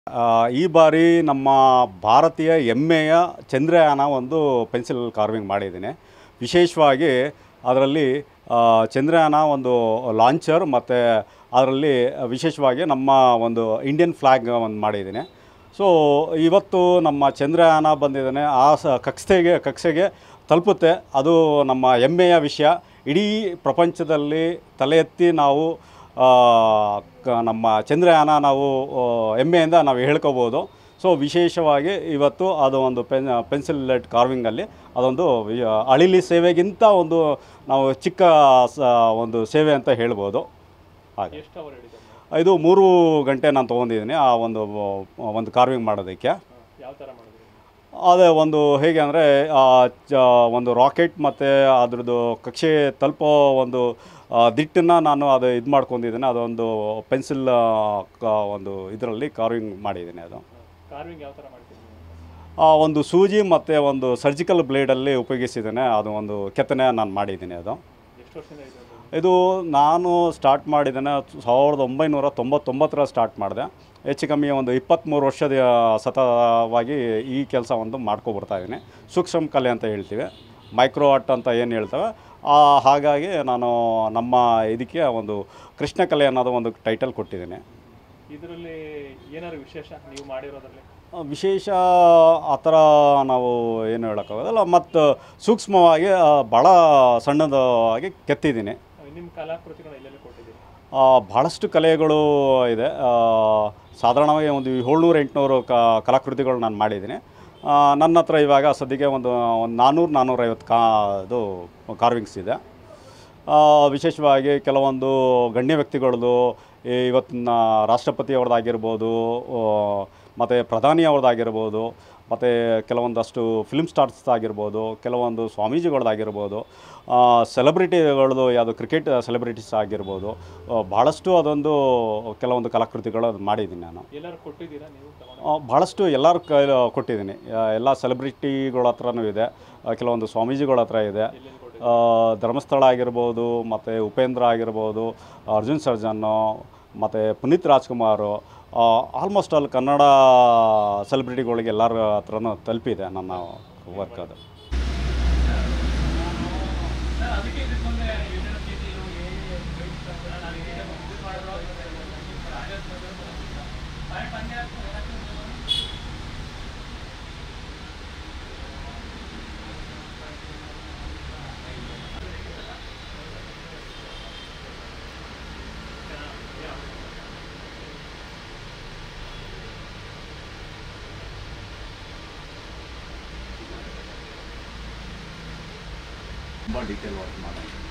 ಆ, ಈ ಬಾರಿ ನಮ್ಮ ಭಾರತೀಯ ಹೆಮ್ಮೆಯ ಚಂದ್ರಯಾನ ಒಂದು ಪೆನ್ಸಿಲ್ ಕಾರ್ವಿಂಗ್ ಮಾಡಿದ್ದೀನಿ ವಿಶೇಷವಾಗಿ ಅದರಲ್ಲಿ ಆ, ಚಂದ್ರಯಾನ ಒಂದು ಲಾಂಚರ್ ಮತ್ತು ಅದರಲ್ಲಿ ವಿಶೇಷವಾಗಿ ನಮ್ಮ ಒಂದು ಇಂಡಿಯನ್ ಫ್ಲ್ಯಾಗ್ ಒಂದು ಮಾಡಿದ್ದೀನಿ ಸೊ ಇವತ್ತು ನಮ್ಮ ಚಂದ್ರಯಾನ ಬಂದಿದ್ದಾನೆ ಆ ಸ ಕಕ್ಷೆಗೆ ಕಕ್ಷೆಗೆ ತಲುಪುತ್ತೆ ಅದು ನಮ್ಮ ಹೆಮ್ಮೆಯ ವಿಷಯ ಇಡೀ ಪ್ರಪಂಚದಲ್ಲಿ ತಲೆ ಎತ್ತಿ ನಾವು ಆ, ಕ- ನಮ್ಮ ಚಂದ್ರಯಾನ ನಾವು ಆ, ಹೆಮ್ಮೆಯಿಂದ ನಾವು ಹೇಳ್ಕೋಬೋದು ಸೊ ವಿಶೇಷವಾಗಿ ಇವತ್ತು ಅದು ಒಂದು ಪೆನ್ ಪೆನ್ಸಿಲ್ ಲೆಟ್ ಕಾರ್ವಿಂಗಲ್ಲಿ ಅದೊಂದು ವಿ- ಅಳಿಲಿ ಸೇವೆಗಿಂತ ಒಂದು ನಾವು ಚಿಕ್ಕ ಸ ಒಂದು ಸೇವೆ ಅಂತ ಹೇಳ್ಬೋದು ಹಾಗೆ ಎಷ್ಟು ಅವರ್ ಹಿಡಿದ ಇದು ಮೂರು ಗಂಟೆ ನಾನು ತೊಗೊಂಡಿದ್ದೀನಿ ಆ ಒಂದು ಒಂದು ಕಾರ್ವಿಂಗ್ ಮಾಡೋದಕ್ಕೆ ಯಾವ ಥರ ಮಾಡಿದ್ರಿ ಅದೇ ಒಂದು ಹೇಗೆ ಅಂದರೆ ಒಂದು ರಾಕೆಟ್ ಮತ್ತು ಅದ್ರದ್ದು ಕಕ್ಷೆ ತಲುಪೋ ಒಂದು ದಿಟ್ಟನ್ನು ನಾನು ಅದು ಇದು ಮಾಡ್ಕೊಂಡಿದ್ದೀನಿ ಅದೊಂದು ಪೆನ್ಸಿಲ್ ಒಂದು ಇದರಲ್ಲಿ ಕಾರ್ವಿಂಗ್ ಮಾಡಿದ್ದೀನಿ ಅದು ಕಾರ್ವಿಂಗ್ ಯಾವ ಥರ ಮಾಡ್ತೀರಿ ನೀವು? ಆ ಒಂದು ಸೂಜಿ ಮತ್ತು ಒಂದು ಸರ್ಜಿಕಲ್ ಬ್ಲೇಡಲ್ಲಿ ಉಪಯೋಗಿಸಿದ್ದೇನೆ ಅದು ಒಂದು ಕೆತ್ತನೆ ನಾನು ಮಾಡಿದ್ದೀನಿ ಅದು ಎಷ್ಟು ವರ್ಷದಿಂದ ಇದೆ ಅದು? ಇದು ನಾನು ಸ್ಟಾರ್ಟ್ ಮಾಡಿದ್ದೇನೆ ಸಾವಿರದ ಒಂಬೈನೂರ ತೊಂಬತ್ತೊಂಬತ್ತರ ಸ್ಟಾರ್ಟ್ ಮಾಡಿದೆ ಹೆಚ್ಚು ಕಮ್ಮಿ ಒಂದು ಇಪ್ಪತ್ತ್ಮೂರು ವರ್ಷದ ಸತತವಾಗಿ ಈ ಕೆಲಸ ಒಂದು ಮಾಡ್ಕೊಬರ್ತಾ ಇದ್ದೀನಿ ಸೂಕ್ಷ್ಮ ಕಲೆ ಅಂತ ಹೇಳ್ತೀವಿ ಮೈಕ್ರೋ ಆರ್ಟ್ ಅಂತ ಏನು ಹೇಳ್ತೇವೆ ಆ, ಹಾಗಾಗಿ ನಾನು ನಮ್ಮ ಇದಕ್ಕೆ ಒಂದು ಕೃಷ್ಣ ಕಲೆ ಅನ್ನೋದು ಒಂದು ಟೈಟಲ್ ಕೊಟ್ಟಿದ್ದೀನಿ ಇದರಲ್ಲಿ ಏನಾದ್ರು ವಿಶೇಷ ನೀವು ಮಾಡಿರೋದ್ರಲ್ಲಿ ಆ, ವಿಶೇಷ ಆ ಥರ ನಾವು ಏನು ಹೇಳೋಕ್ಕಾಗೋದಿಲ್ಲ ಮತ್ತು ಸೂಕ್ಷ್ಮವಾಗಿ ಆ, ಭಾಳ ಸಣ್ಣದಾಗಿ ಕೆತ್ತಿದ್ದೀನಿ ನಿಮ್ಮ ಕಲಾಕೃತಿಗಳನ್ನ ಎಲ್ಲೆಲ್ಲಿ ಕೊಟ್ಟಿದ್ದೀರಿ ಆ, ಭಾಳಷ್ಟು ಕಲೆಗಳು ಇದೆ ಆ, ಸಾಧಾರಣವಾಗಿ ಒಂದು ಏಳ್ನೂರು ಎಂಟುನೂರು ಕ ಕಲಾಕೃತಿಗಳು ನಾನು ಮಾಡಿದ್ದೀನಿ ಆ, ನನ್ನ ಹತ್ರ ಇವಾಗ ಸದ್ಯಕ್ಕೆ ಒಂದು ಒಂದು ನಾನ್ನೂರು ನಾನ್ನೂರೈವತ್ತು ಕಾ ಇದು ಕಾರ್ವಿಂಗ್ಸ್ ಇದೆ ಆ, ವಿಶೇಷವಾಗಿ ಕೆಲವೊಂದು ಗಣ್ಯ ವ್ಯಕ್ತಿಗಳದ್ದು ಈ ಇವತ್ತಿನ ರಾಷ್ಟ್ರಪತಿಯವ್ರದ್ದಾಗಿರ್ಬೋದು ಮತ್ತು ಪ್ರಧಾನಿಯವ್ರದ್ದಾಗಿರ್ಬೋದು ಮತ್ತು ಕೆಲವೊಂದಷ್ಟು ಫಿಲ್ಮ್ ಸ್ಟಾರ್ಸ್ ಆಗಿರ್ಬೋದು ಕೆಲವೊಂದು ಸ್ವಾಮೀಜಿಗಳದ್ದಾಗಿರ್ಬೋದು ಸೆಲೆಬ್ರಿಟಿಗಳದ್ದು ಯಾವುದು ಕ್ರಿಕೆಟ್ ಸೆಲೆಬ್ರಿಟೀಸ್ ಆಗಿರ್ಬೋದು ಆ, ಭಾಳಷ್ಟು ಅದೊಂದು ಕೆಲವೊಂದು ಕಲಾಕೃತಿಗಳು ಅದು ಮಾಡಿದ್ದೀನಿ ನಾನು ಎಲ್ಲರೂ ಕೊಟ್ಟಿದ್ದೀರಾ ನೀವು ತಗೊಂಡು ಆ, ಭಾಳಷ್ಟು ಎಲ್ಲರ ಕೈ ಕೊಟ್ಟಿದ್ದೀನಿ ಆ, ಎಲ್ಲ ಸೆಲೆಬ್ರಿಟಿಗಳ ಹತ್ರನೂ ಇದೆ ಆ, ಕೆಲವೊಂದು ಸ್ವಾಮೀಜಿಗಳ ಹತ್ರ ಇದೆ ಎಲ್ಲೆಲ್ಲಿ ಕೊಟ್ಟಿದ್ದೀರಿ ಆ, ಧರ್ಮಸ್ಥಳ ಆಗಿರ್ಬೋದು ಮತ್ತು ಉಪೇಂದ್ರ ಆಗಿರ್ಬೋದು ಅರ್ಜುನ್ ಸರ್ಜನ್ನು ಮತ್ತು ಪುನೀತ್ ರಾಜ್ಕುಮಾರು ಆಲ್ಮೋಸ್ಟ್ ಆಲ್ ಕನ್ನಡ ಸೆಲೆಬ್ರಿಟಿಗಳಿಗೆ ಎಲ್ಲರ ಹತ್ರನೂ ತಲುಪಿದೆ ನನ್ನ ವರ್ಕ್ ಅದು ತುಂಬ ಡೀಟೇಲ್ ವರ್ಕ್ ಮಾಡೋದು